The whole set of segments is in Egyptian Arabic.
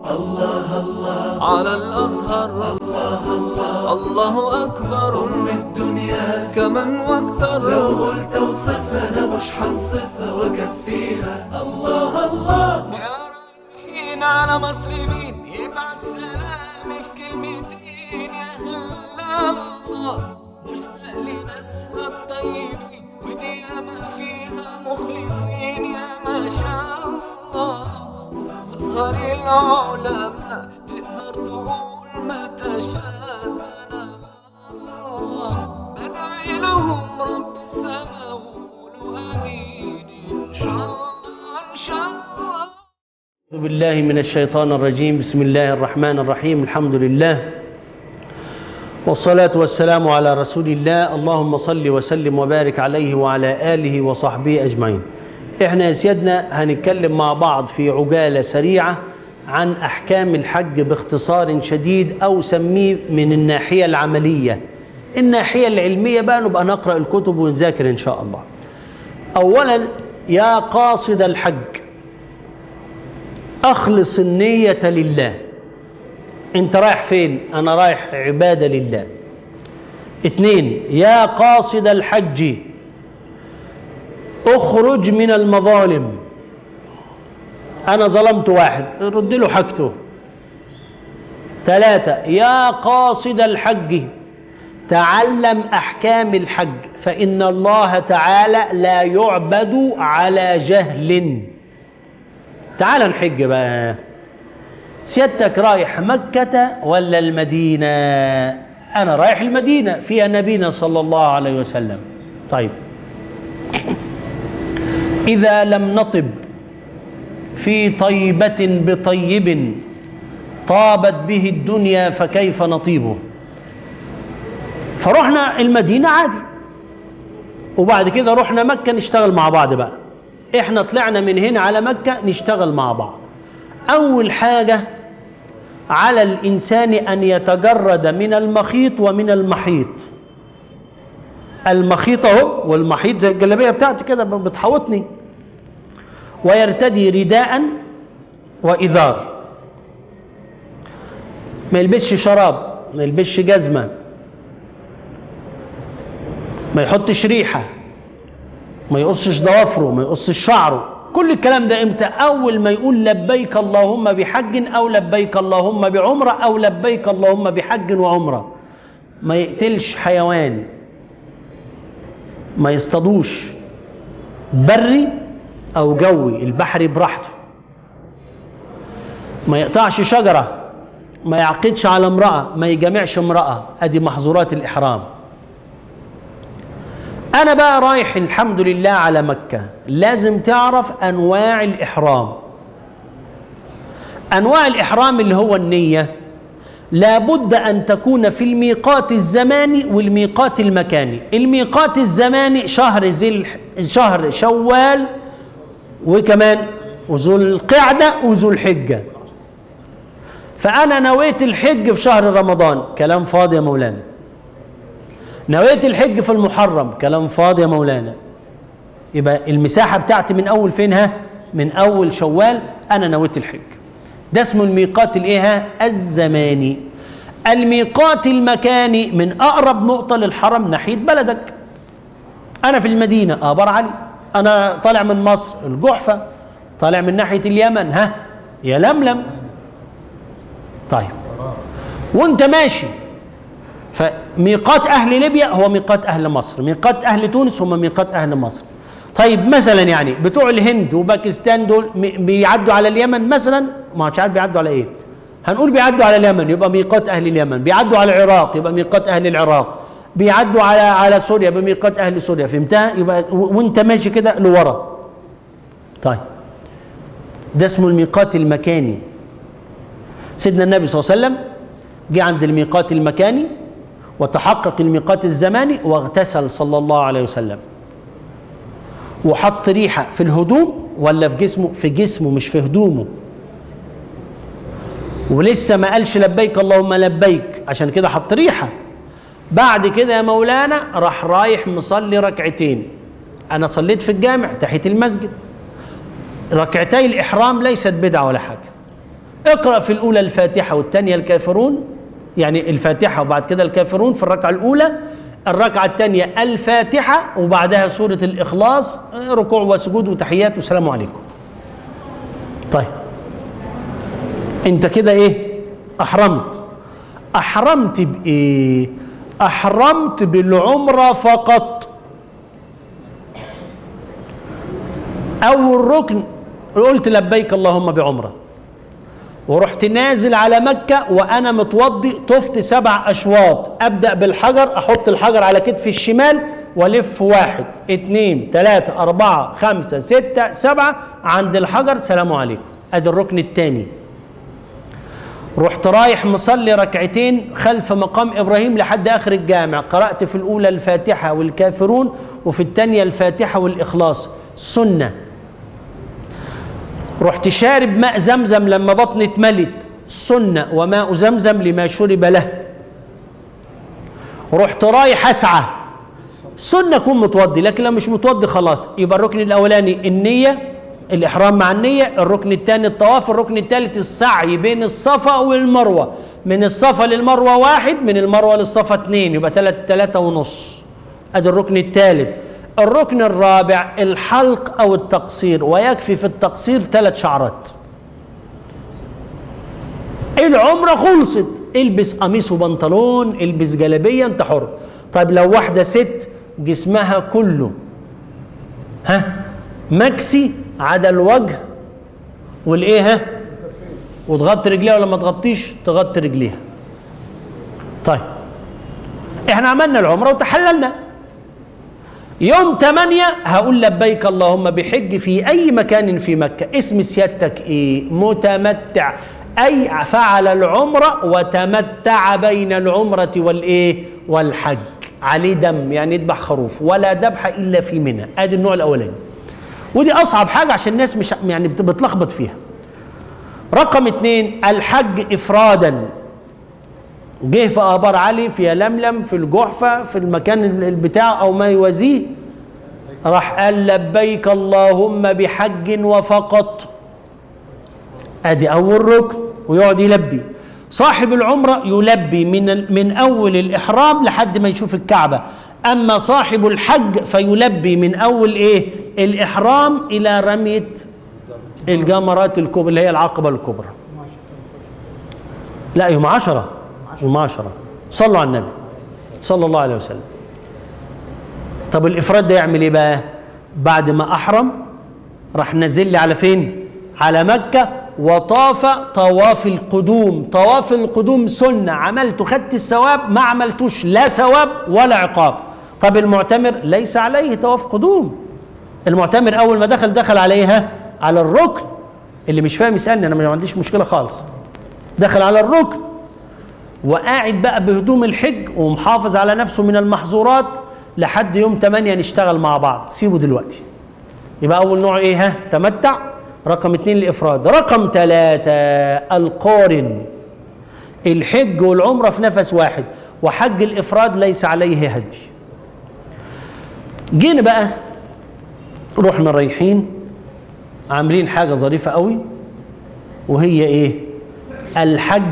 الله الله على الأزهر الله الله الله أكبر أم الدنيا كمن واكتر لو قلت اوصفها انا مش هنصفها واكفيها الله الله يا رايحين على مصر مين يبعت سلامي في كلمتين يا هلا الله مشتاق لناسها الطيبين ودي ياما فيها مخلصين يا ما شاء الله أزهر العلماء تقدر تقول ما تشاء الله بدعي لهم رب السماء وقولوا آمين إن شاء الله إن شاء الله أعوذ بالله من الشيطان الرجيم بسم الله الرحمن الرحيم الحمد لله والصلاة والسلام على رسول الله اللهم صل وسلم وبارك عليه وعلى آله وصحبه أجمعين احنا يا سيادنا هنتكلم مع بعض في عجالة سريعة عن أحكام الحج باختصار شديد أو سميه من الناحية العملية الناحية العلمية بقى نبقى نقرأ الكتب ونذاكر إن شاء الله أولا يا قاصد الحج أخلص النية لله أنت رايح فين؟ أنا رايح عبادة لله اتنين يا قاصد الحج اخرج من المظالم أنا ظلمت واحد رد له حاجته ثلاثة يا قاصد الحج تعلم أحكام الحج فإن الله تعالى لا يعبد على جهل تعال نحج بقى سيادتك رايح مكة ولا المدينة أنا رايح المدينة فيها نبينا صلى الله عليه وسلم طيب إذا لم نطب في طيبة بطيب طابت به الدنيا فكيف نطيبه فرحنا المدينة عادي وبعد كده رحنا مكة نشتغل مع بعض بقى احنا طلعنا من هنا على مكة نشتغل مع بعض أول حاجة على الإنسان أن يتجرد من المخيط ومن المحيط المخيط اهو والمحيط زي الجلابية بتاعتي كده بتحوطني ويرتدي رداء وإذار ما يلبسش شراب ما يلبسش جزمة ما يحطش ريحة ما يقصش ضوافره ما يقصش شعره كل الكلام ده امتى اول ما يقول لبيك اللهم بحج او لبيك اللهم بعمره او لبيك اللهم بحج وعمره ما يقتلش حيوان ما يصطادوش بري او جوي البحري براحته ما يقطعش شجره ما يعقدش على امراه ما يجامعش امراه ادي محظورات الاحرام أنا بقى رايح الحمد لله على مكة لازم تعرف أنواع الإحرام أنواع الإحرام اللي هو النية لابد أن تكون في الميقات الزماني والميقات المكاني الميقات الزماني شهر زي شهر شوال وكمان وذو القعدة وذو الحجة فأنا نويت الحج في شهر رمضان كلام فاضي يا مولانا نويت الحج في المحرم كلام فاضي يا مولانا يبقى المساحة بتاعتي من أول فينها من أول شوال أنا نويت الحج ده اسمه الميقات الايه الزماني الميقات المكاني من أقرب نقطة للحرم ناحية بلدك أنا في المدينة آبار علي أنا طالع من مصر الجحفة طالع من ناحية اليمن ها يا لملم طيب وانت ماشي فميقات أهل ليبيا هو ميقات أهل مصر ميقات أهل تونس هم ميقات أهل مصر طيب مثلا يعني بتوع الهند وباكستان دول بيعدوا على اليمن مثلا ما مش عارف بيعدوا على ايه هنقول بيعدوا على اليمن يبقى ميقات اهل اليمن بيعدوا على العراق يبقى ميقات اهل العراق بيعدوا على على سوريا بميقات اهل سوريا فهمتها يبقى وانت ماشي كده لورا طيب ده اسمه الميقات المكاني سيدنا النبي صلى الله عليه وسلم جه عند الميقات المكاني وتحقق الميقات الزماني واغتسل صلى الله عليه وسلم وحط ريحة في الهدوم ولا في جسمه في جسمه مش في هدومه ولسه ما قالش لبيك اللهم لبيك عشان كده حط ريحة بعد كده يا مولانا راح رايح مصلي ركعتين أنا صليت في الجامع تحت المسجد ركعتي الإحرام ليست بدعة ولا حاجة اقرأ في الأولى الفاتحة والثانية الكافرون يعني الفاتحة وبعد كده الكافرون في الركعة الأولى الركعة الثانية الفاتحة وبعدها سورة الإخلاص آه، ركوع وسجود وتحيات والسلام عليكم طيب انت كده ايه احرمت احرمت بايه احرمت بالعمره فقط اول ركن قلت لبيك اللهم بعمره ورحت نازل على مكة وأنا متوضي طفت سبع أشواط أبدأ بالحجر أحط الحجر على كتفي الشمال والف واحد اتنين تلاتة أربعة خمسة ستة سبعة عند الحجر سلام عليكم أدي الركن الثاني رحت رايح مصلي ركعتين خلف مقام ابراهيم لحد اخر الجامع قرات في الاولى الفاتحه والكافرون وفي الثانيه الفاتحه والاخلاص سنه رحت شارب ماء زمزم لما بطني اتملت سنه وماء زمزم لما شرب له رحت رايح اسعى سنه اكون متوضي لكن لو مش متوضي خلاص يبقى الركن الاولاني النيه الإحرام مع النية الركن الثاني الطواف الركن الثالث السعي بين الصفا والمروة من الصفا للمروة واحد من المروة للصفا اثنين يبقى ثلاثة ثلاثة ونص أدي الركن الثالث الركن الرابع الحلق أو التقصير ويكفي في التقصير ثلاث شعرات العمرة خلصت البس قميص وبنطلون البس جلابية انت حر طيب لو واحدة ست جسمها كله ها مكسي عدا الوجه والايه ها وتغطي رجليها ولا ما تغطيش تغطي رجليها طيب احنا عملنا العمره وتحللنا يوم 8 هقول لبيك اللهم بحج في اي مكان في مكه اسم سيادتك ايه متمتع اي فعل العمره وتمتع بين العمره والايه والحج عليه دم يعني يذبح خروف ولا ذبح الا في منى ادي النوع الاولاني ودي اصعب حاجه عشان الناس مش يعني بت- بتلخبط فيها رقم اتنين الحج افرادا جه في ابار علي في لملم في الجحفه في المكان ال- البتاع او ما يوازيه راح قال لبيك اللهم بحج وفقط ادي اول ركن ويقعد يلبي صاحب العمره يلبي من ال- من اول الاحرام لحد ما يشوف الكعبه اما صاحب الحج فيلبي من اول ايه الاحرام الى رميه الجمرات الكبرى اللي هي العقبه الكبرى لا يوم عشرة يوم عشرة صلوا على النبي صلى الله عليه وسلم طب الافراد ده يعمل ايه بقى بعد ما احرم راح نزل لي على فين على مكة وطاف طواف القدوم طواف القدوم سنة عملته خدت الثواب ما عملتوش لا ثواب ولا عقاب طب المعتمر ليس عليه طواف قدوم المعتمر أول ما دخل دخل عليها على الركن اللي مش فاهم يسألني أنا ما عنديش مشكلة خالص دخل على الركن وقاعد بقى بهدوم الحج ومحافظ على نفسه من المحظورات لحد يوم 8 نشتغل مع بعض سيبه دلوقتي يبقى أول نوع إيه ها تمتع رقم اتنين الإفراد رقم ثلاثة القارن الحج والعمرة في نفس واحد وحج الإفراد ليس عليه هدي جينا بقى رحنا رايحين عاملين حاجة ظريفة قوي وهي ايه الحج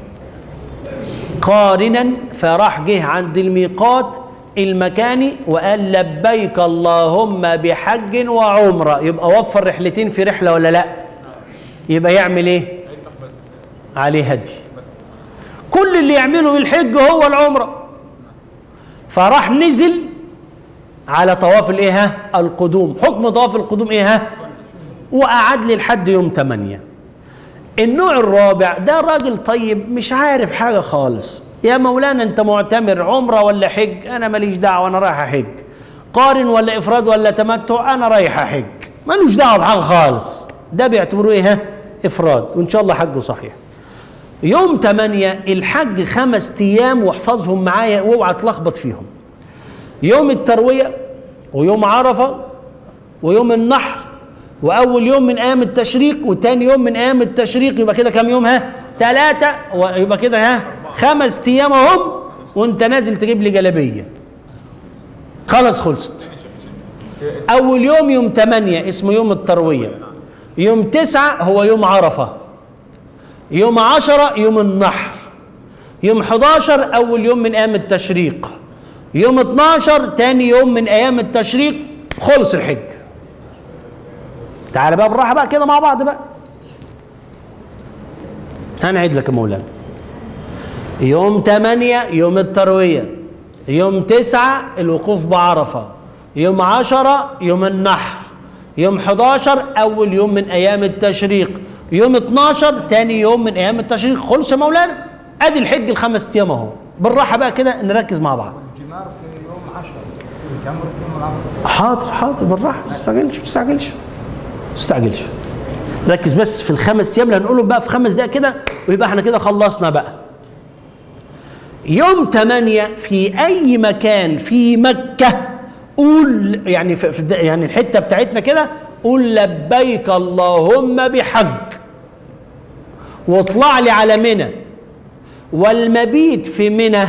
قارنا فراح جه عند الميقات المكاني وقال لبيك اللهم بحج وعمرة يبقى وفر رحلتين في رحلة ولا لا يبقى يعمل ايه عليه هدي كل اللي يعمله بالحج هو العمرة فراح نزل على طواف الايه ها القدوم حكم طواف القدوم ايه ها وقعد لي لحد يوم 8 النوع الرابع ده راجل طيب مش عارف حاجه خالص يا مولانا انت معتمر عمره ولا حج انا ماليش دعوه انا رايح احج قارن ولا افراد ولا تمتع انا رايح احج مالوش دعوه بحاجه خالص ده بيعتبروه ايه ها افراد وان شاء الله حجه صحيح يوم 8 الحج خمس ايام واحفظهم معايا واوعى تلخبط فيهم يوم الترويه ويوم عرفه ويوم النحر واول يوم من ايام التشريق وتاني يوم من ايام التشريق يبقى كده كام يوم ها ثلاثة ويبقى كده ها خمس ايام اهم وانت نازل تجيب لي جلابيه خلاص خلصت اول يوم يوم 8 اسمه يوم الترويه يوم تسعة هو يوم عرفه يوم عشرة يوم النحر يوم 11 أول يوم من أيام التشريق يوم 12 تاني يوم من أيام التشريق خلص الحج تعال بقى بالراحة بقى كده مع بعض بقى هنعيد لك يا مولانا يوم 8 يوم التروية يوم 9 الوقوف بعرفة يوم 10 يوم النحر يوم 11 أول يوم من أيام التشريق يوم 12 تاني يوم من أيام التشريق خلص يا مولانا أدي الحج الخمس أيام أهو بالراحة بقى كده نركز مع بعض الجمار في يوم 10 الجمر في يوم العرفة حاضر حاضر بالراحه ما تستعجلش ما تستعجلش ما تستعجلش ركز بس في الخمس ايام اللي هنقولهم بقى في خمس دقائق كده ويبقى احنا كده خلصنا بقى يوم 8 في اي مكان في مكه قول يعني في في- يعني الحته بتاعتنا كده قول لبيك اللهم بحج واطلع لي على منى والمبيت في منى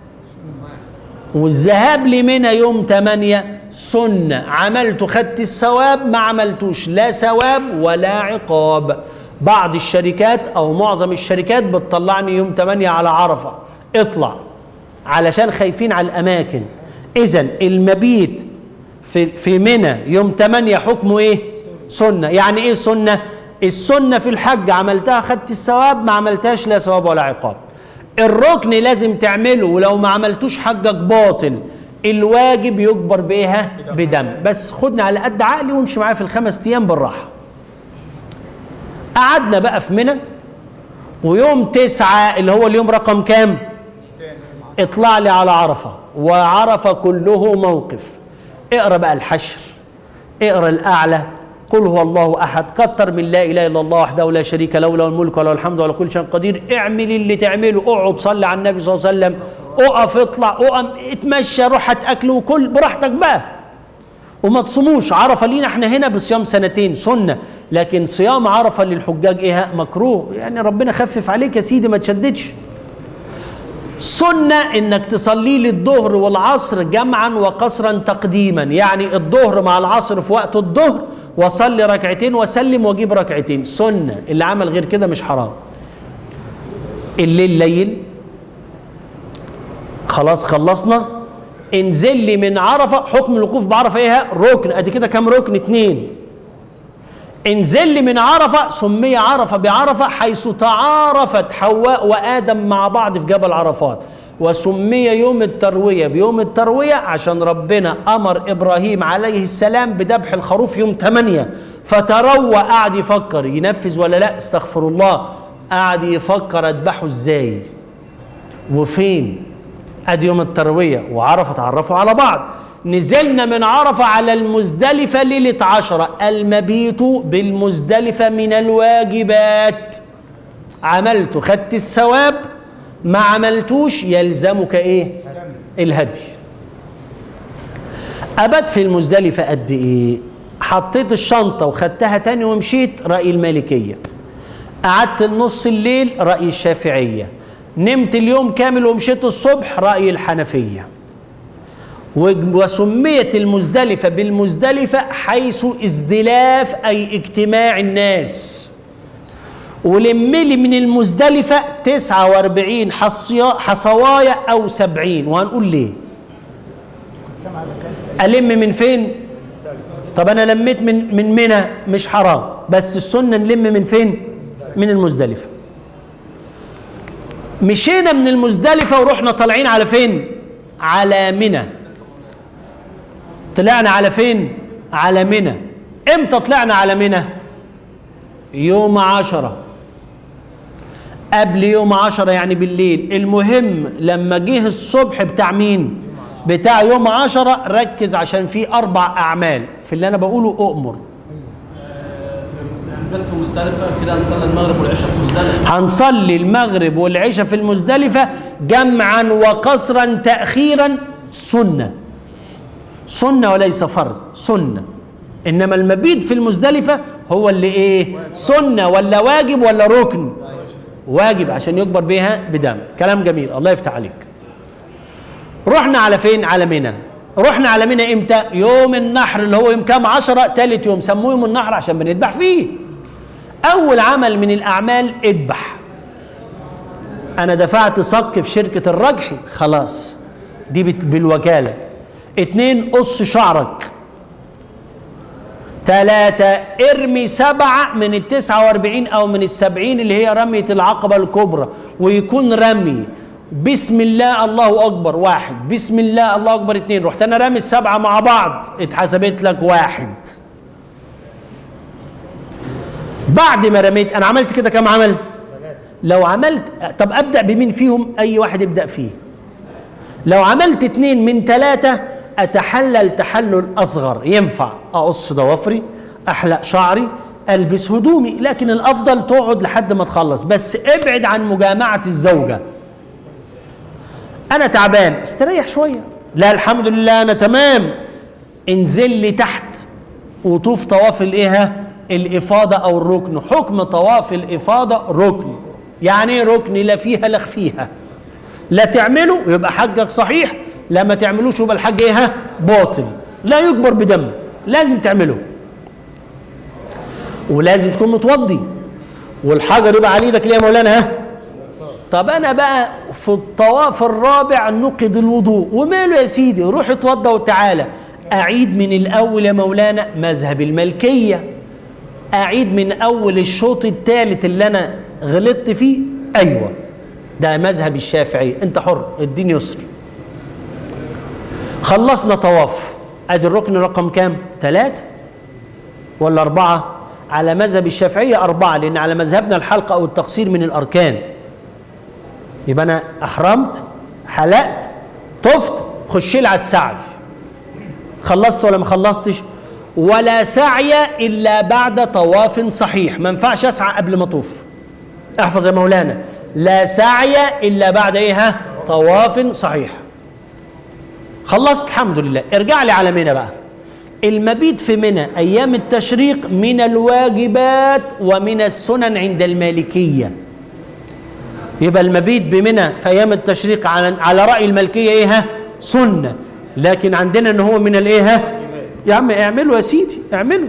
والذهاب لمنى يوم 8 سنة عملت خدت الثواب ما عملتوش لا ثواب ولا عقاب بعض الشركات أو معظم الشركات بتطلعني يوم 8 على عرفة اطلع علشان خايفين على الأماكن إذا المبيت في في منى يوم 8 حكمه إيه؟ سنة يعني إيه سنة؟ السنة في الحج عملتها خدت الثواب ما عملتهاش لا ثواب ولا عقاب الركن لازم تعمله ولو ما عملتوش حجك باطل الواجب يجبر بيها بدم بس خدني على قد عقلي وامشي معايا في الخمس ايام بالراحه قعدنا بقى في منى ويوم تسعة اللي هو اليوم رقم كام اطلع لي على عرفة وعرفة كله موقف اقرأ بقى الحشر اقرأ الأعلى قل هو الله أحد كتر من لا إله إلا الله وحده لا شريك له له الملك وله الحمد وعلى كل شيء قدير اعمل اللي تعمله اقعد صلي على النبي صلى الله عليه وسلم اقف اطلع اقم اتمشى روح هات اكل وكل براحتك بقى وما تصوموش عرفه لينا احنا هنا بصيام سنتين سنه لكن صيام عرفه للحجاج ايه مكروه يعني ربنا خفف عليك يا سيدي ما تشددش سنة انك تصلي لي الظهر والعصر جمعا وقصرا تقديما يعني الظهر مع العصر في وقت الظهر وصلي ركعتين وسلم واجيب ركعتين سنة اللي عمل غير كده مش حرام الليل ليل خلاص خلصنا انزل لي من عرفة حكم الوقوف بعرفة ايه ركن ادي كده كام ركن اتنين انزل لي من عرفة سمي عرفة بعرفة حيث تعارفت حواء وآدم مع بعض في جبل عرفات وسمي يوم التروية بيوم التروية عشان ربنا أمر إبراهيم عليه السلام بذبح الخروف يوم 8 فتروى قعد يفكر ينفذ ولا لا استغفر الله قعد يفكر اذبحه ازاي وفين ادي يوم الترويه وعرفه تعرفوا على بعض نزلنا من عرفه على المزدلفه ليله عشره المبيت بالمزدلفه من الواجبات عملت خدت الثواب ما عملتوش يلزمك ايه الهدي ابات في المزدلفه قد ايه حطيت الشنطه وخدتها تاني ومشيت راي المالكيه قعدت النص الليل رأي الشافعية نمت اليوم كامل ومشيت الصبح رأي الحنفية وج- وسميت المزدلفة بالمزدلفة حيث ازدلاف أي اجتماع الناس ولملي من المزدلفة 49 حصيا- حصوايا أو 70 وهنقول ليه السمع ده كان ألم من فين طب أنا لميت من من منى مش حرام بس السنة نلم من فين من المزدلفة مشينا من المزدلفة ورحنا طالعين على فين على منى طلعنا على فين على منى امتى طلعنا على منى يوم عشرة قبل يوم عشرة يعني بالليل المهم لما جه الصبح بتاع مين بتاع يوم عشرة ركز عشان في أربع أعمال في اللي أنا بقوله أؤمر هنبات في مزدلفة كده هنصلي المغرب والعشاء في مزدلفة هنصلي المغرب والعشاء في المزدلفة جمعا وقصرا تأخيرا سنة سنة وليس فرض سنة إنما المبيت في المزدلفة هو اللي إيه سنة ولا واجب ولا ركن واجب عشان يجبر بيها بدم كلام جميل الله يفتح عليك رحنا على فين على منى رحنا على منى امتى يوم النحر اللي هو يوم كام عشرة تالت يوم سموه يوم النحر عشان بنذبح فيه اول عمل من الاعمال اذبح انا دفعت صك في شركه الرجحي خلاص دي بت- بالوكاله اتنين قص شعرك ثلاثة ارمي سبعة من التسعة واربعين أو من السبعين اللي هي رمية العقبة الكبرى ويكون رمي بسم الله الله أكبر واحد بسم الله الله أكبر اتنين رحت أنا رامي السبعة مع بعض اتحسبت لك واحد بعد ما رميت أنا عملت كده كم عمل؟ لو عملت طب أبدأ بمين فيهم؟ أي واحد يبدأ فيه لو عملت اتنين من تلاتة أتحلل تحلل أصغر ينفع أقص ضوافري أحلق شعري ألبس هدومي لكن الأفضل تقعد لحد ما تخلص بس ابعد عن مجامعة الزوجة أنا تعبان استريح شوية لا الحمد لله أنا تمام انزل لي تحت وطوف طواف الايه الافاضه او الركن حكم طواف الافاضه ركن يعني ايه ركن لا فيها لا فيها لا تعمله يبقى حجك صحيح لا ما تعملوش يبقى الحج ايه ها؟ باطل لا يجبر بدم لازم تعمله ولازم تكون متوضي والحجر يبقى على ايدك ليه يا مولانا ها طب انا بقى في الطواف الرابع نقض الوضوء وماله يا سيدي روح اتوضى وتعالى اعيد من الاول يا مولانا مذهب الملكيه اعيد من اول الشوط الثالث اللي انا غلطت فيه ايوه ده مذهب الشافعي انت حر الدين يسر خلصنا طواف ادي الركن رقم كام ثلاثة ولا أربعة على مذهب الشافعية أربعة لأن على مذهبنا الحلقة أو التقصير من الأركان يبقى أنا أحرمت حلقت طفت خش لي على السعي خلصت ولا ما خلصتش ولا سعي إلا بعد طواف صحيح ما ينفعش أسعى قبل ما أطوف احفظ يا مولانا لا سعي إلا بعد إيه ها؟ طواف صحيح خلصت الحمد لله ارجع لي على منى بقى المبيت في منى ايام التشريق من الواجبات ومن السنن عند المالكيه يبقى المبيت بمنى في ايام التشريق على على راي المالكيه ايه ها سنه لكن عندنا ان هو من الايه ها يا عم اعملوا يا سيدي اعملوا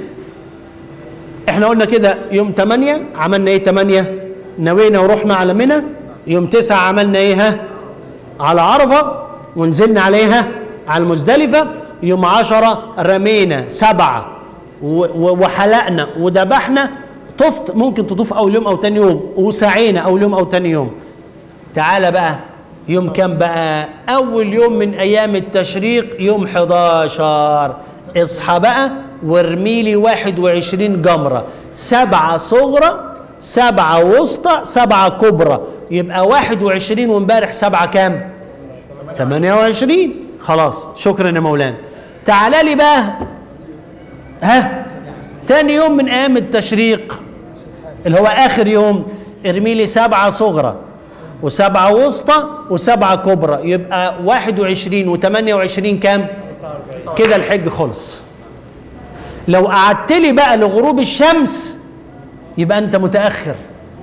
احنا قلنا كده يوم 8 عملنا ايه 8 نوينا ورحنا على منى يوم 9 عملنا ايه ها على عرفه ونزلنا عليها على المزدلفة يوم عشرة رمينا سبعة و- و- وحلقنا وذبحنا طفت ممكن تطوف أول يوم أو تاني يوم وسعينا أول يوم أو تاني يوم تعالى بقى يوم كام بقى أول يوم من أيام التشريق يوم 11 اصحى بقى وارمي لي 21 جمرة سبعة صغرى سبعة وسطى سبعة كبرى يبقى 21 وامبارح سبعة كام؟ 28 خلاص شكرا يا مولانا تعالى لي بقى ها تاني يوم من ايام التشريق اللي هو اخر يوم ارمي لي سبعه صغرى وسبعه وسطى وسبعه كبرى يبقى 21 و28 كام؟ كده الحج خلص لو قعدت لي بقى لغروب الشمس يبقى انت متاخر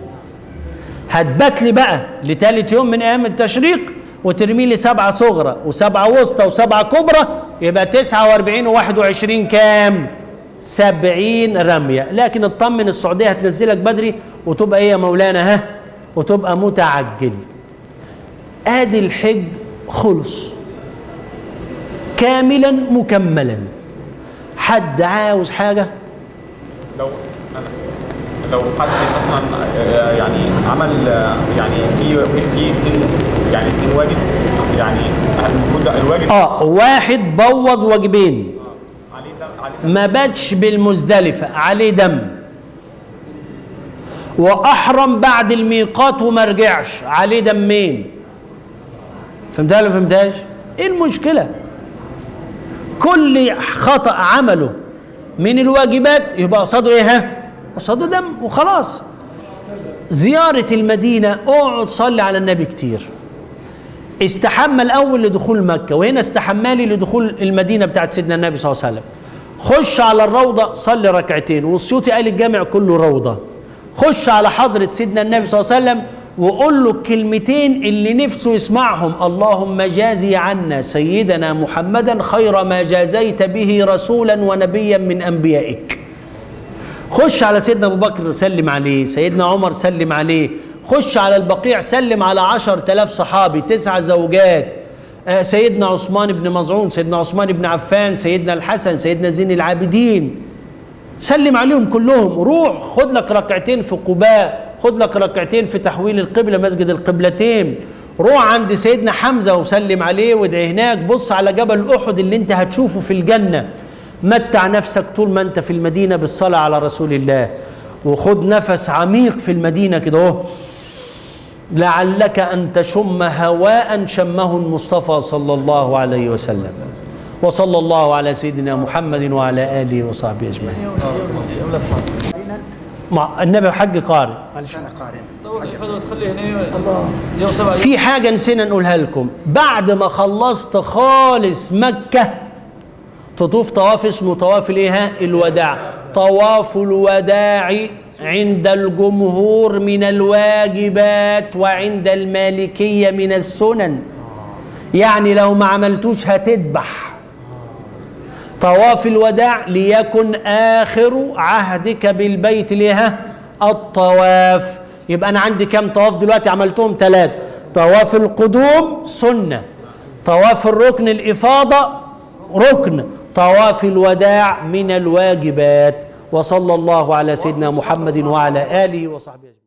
هتبات لي بقى لتالت يوم من ايام التشريق وترمي لي سبعه صغرى وسبعه وسطى وسبعه كبرى يبقى 49 و21 كام؟ 70 رميه لكن اطمن السعوديه هتنزلك بدري وتبقى ايه يا مولانا ها؟ وتبقى متعجل ادي الحج خلص كاملا مكملا حد عاوز حاجه لو أنا- لو حد مثلا آه، يعني عمل آه، يعني في في في اتنين يعني اتنين واجب يعني هل المفروض ده الواجب اه واحد بوظ واجبين عليه ده عليه ده ما باتش بالمزدلفة عليه دم وأحرم بعد الميقات وما رجعش عليه دمين فهمتها ولا ما فهمتهاش؟ إيه المشكلة؟ كل خطأ عمله من الواجبات يبقى قصاده إيه ها؟ قصاده دم وخلاص زيارة المدينة اقعد صلي على النبي كتير استحمى الاول لدخول مكه وهنا استحمى لي لدخول المدينه بتاعت سيدنا النبي صلى الله عليه وسلم خش على الروضه صلي ركعتين والسيوطي قال الجامع كله روضه خش على حضره سيدنا النبي صلى الله عليه وسلم وقول له الكلمتين اللي نفسه يسمعهم اللهم جازي عنا سيدنا محمدا خير ما جازيت به رسولا ونبيا من انبيائك خش على سيدنا ابو بكر سلم عليه سيدنا عمر سلم عليه خش على البقيع سلم على عشر تلاف صحابي تسع زوجات آه، سيدنا عثمان بن مظعون سيدنا عثمان بن عفان سيدنا الحسن سيدنا زين العابدين سلم عليهم كلهم روح خد لك ركعتين في قباء خد لك ركعتين في تحويل القبلة مسجد القبلتين روح عند سيدنا حمزة وسلم عليه وادعي هناك بص على جبل أحد اللي انت هتشوفه في الجنة متع نفسك طول ما انت في المدينة بالصلاة على رسول الله وخد نفس عميق في المدينة كده اهو لعلك أن تشم هواء شمه المصطفى صلى الله عليه وسلم وصلى الله على سيدنا محمد وعلى آله وصحبه أجمعين مع النبي حج قارئ معلش طول الإفادة وتخلي هنا يوصل على في حاجة نسينا نقولها لكم بعد ما خلصت خالص مكة تطوف طواف اسمه طواف الايه ها؟ الوداع طواف الوداع عند الجمهور من الواجبات وعند المالكية من السنن يعني لو ما عملتوش هتذبح طواف الوداع ليكن آخر عهدك بالبيت لها الطواف يبقى أنا عندي كم طواف دلوقتي عملتهم ثلاثة طواف القدوم سنة طواف الركن الإفاضة ركن طواف الوداع من الواجبات وصلى الله على سيدنا محمد وعلى آله وصحبه أجمعين